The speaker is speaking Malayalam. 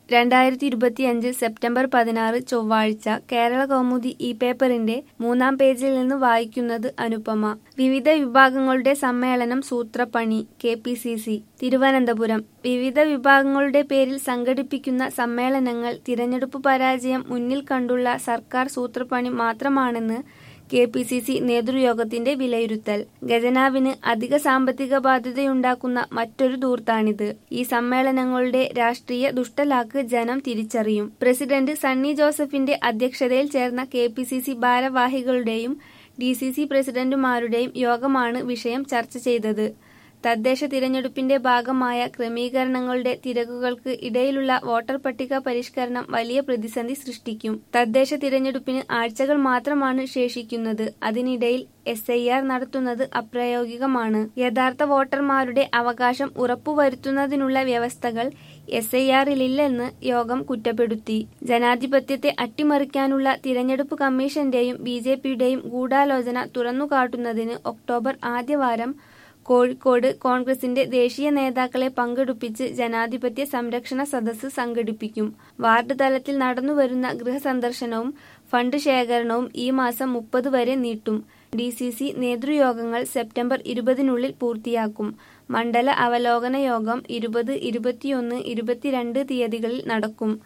രണ്ടായിരത്തി ഇരുപത്തിയഞ്ച് സെപ്റ്റംബർ പതിനാറ് ചൊവ്വാഴ്ച കേരള കൗമുദി ഈ പേപ്പറിന്റെ മൂന്നാം പേജിൽ നിന്ന് വായിക്കുന്നത് അനുപമ വിവിധ വിഭാഗങ്ങളുടെ സമ്മേളനം സൂത്രപ്പണി K P C C Thiruvananthapuram വിവിധ വിഭാഗങ്ങളുടെ പേരിൽ സംഘടിപ്പിക്കുന്ന സമ്മേളനങ്ങൾ തിരഞ്ഞെടുപ്പ് പരാജയം മുന്നിൽ കണ്ടുള്ള സർക്കാർ സൂത്രപ്പണി മാത്രമാണെന്ന് കെ പി സി സി നേതൃയോഗത്തിന്റെ വിലയിരുത്തൽ ഖജനാവിന് അധിക സാമ്പത്തിക ബാധ്യതയുണ്ടാക്കുന്ന മറ്റൊരു ദൂർത്താണിത് ഈ സമ്മേളനങ്ങളുടെ രാഷ്ട്രീയ ദുഷ്ടലാക്ക് ജനം തിരിച്ചറിയും പ്രസിഡന്റ് സണ്ണി ജോസഫിന്റെ അധ്യക്ഷതയിൽ ചേർന്ന കെ പി സി സി ഭാരവാഹികളുടെയും ഡി സി സി പ്രസിഡന്റുമാരുടെയും യോഗമാണ് വിഷയം ചർച്ച ചെയ്തത് തദ്ദേശ തിരഞ്ഞെടുപ്പിന്റെ ഭാഗമായ ക്രമീകരണങ്ങളുടെ തിരക്കുകൾക്ക് ഇടയിലുള്ള വോട്ടർ പട്ടിക പരിഷ്കരണം വലിയ പ്രതിസന്ധി സൃഷ്ടിക്കും തദ്ദേശ തിരഞ്ഞെടുപ്പിന് ആഴ്ചകൾ മാത്രമാണ് ശേഷിക്കുന്നത് അതിനിടയിൽ എസ് ഐ ആർ നടത്തുന്നത് അപ്രായോഗികമാണ് യഥാർത്ഥ വോട്ടർമാരുടെ അവകാശം ഉറപ്പുവരുത്തുന്നതിനുള്ള വ്യവസ്ഥകൾ എസ് ഐ ആറിലില്ലെന്ന് യോഗം കുറ്റപ്പെടുത്തി ജനാധിപത്യത്തെ അട്ടിമറിക്കാനുള്ള തിരഞ്ഞെടുപ്പ് കമ്മീഷന്റെയും ബി ജെ പിയുടെയും ഗൂഢാലോചന തുറന്നുകാട്ടുന്നതിന് ഒക്ടോബർ ആദ്യവാരം കോഴിക്കോട് കോൺഗ്രസിന്റെ ദേശീയ നേതാക്കളെ പങ്കെടുപ്പിച്ച് ജനാധിപത്യ സംരക്ഷണ സദസ്സ് സംഘടിപ്പിക്കും വാർഡ് തലത്തിൽ നടന്നുവരുന്ന ഗൃഹസന്ദർശനവും ഫണ്ട് ശേഖരണവും ഈ മാസം മുപ്പത് വരെ നീട്ടും ഡി സി സി നേതൃയോഗങ്ങൾ സെപ്റ്റംബർ ഇരുപതിനുള്ളിൽ പൂർത്തിയാക്കും മണ്ഡല അവലോകന യോഗം ഇരുപത് ഇരുപത്തിയൊന്ന് ഇരുപത്തിരണ്ട് തീയതികളിൽ നടക്കും